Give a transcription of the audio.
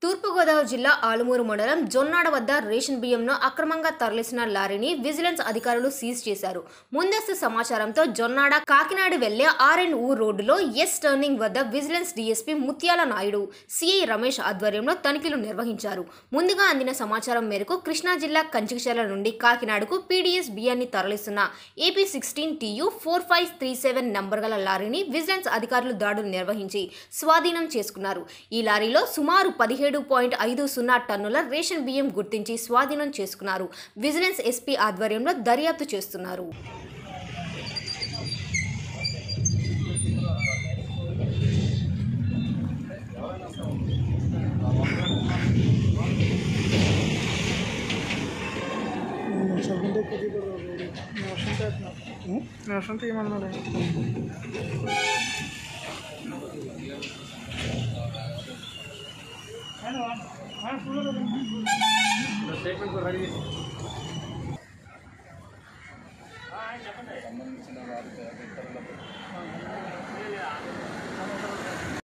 తూర్పుగోదావరి జిల్లా ఆలుమూరు మండలం జొన్నాడ వద్ద రేషన్ బియ్యంను అక్రమంగా తరలిసిన లారీని విజిలెన్స్ అధికారులు సీజ్ చేశారు ముందస్తు సమాచారంతో జొన్నాడ కాకినాడ వెళ్లే ఆర్ అండ్ ఊ రోడ్డులో ఎస్ టర్నింగ్ వద్ద vigilance DSP Mutyala Naidu CI Ramesh ఆధ్వర్యంలో తనిఖీలు నిర్వహించారు ముందుగా అందిన సమాచారం మేరకు కృష్ణా జిల్లా కంచికచర్ల నుండి కాకినాడకు పీడీఎస్ బియ్యాన్ని తరలిస్తున్న AP sixteen TU four five three seven number గల లారీని విజిలెన్స్ అధికారులు దాడులు నిర్వహించి స్వాధీనం చేసుకున్నారు ఈ లారీలో సుమారు పదిహేడు పాయింట్ ఐదు సున్నా టన్నుల రేషన్ బియ్యం గుర్తించి స్వాధీనం చేసుకున్నారు విజిలెన్స్ ఎస్పీ ఆధ్వర్యంలో దర్యాప్తు చేస్తున్నారు సగంటే కొద్దిగా వర్షం తీస్తున్నా వర్షం తీయమన్నాడు స్టేట్మెంట్ రెడీ